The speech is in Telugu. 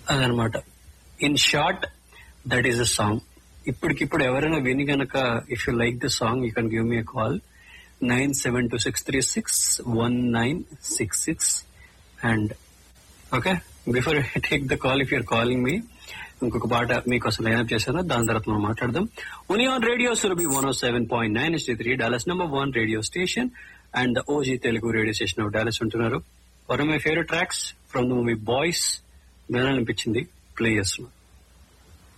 అదనమాట in short that is a song ఇప్పటికిప్పుడు ఎవరైనా విని గనక if you like the song you can give me call nine seven two six three six one nine six six and okay before take the call if your calling me ఇంకొక పాట మీకోసం లైన్అప్ చేశాను దాని తర్వాత మనం మాట్లాడదాం ఉని on radio Surabhi one seven point nine three Dallas number one radio station and the OG Telugu radio station of Dallas ఉంటున్నారు one of my favourite tracks from the movie Boys వినాలనిపించింది ప్లే చేస్తున్నాను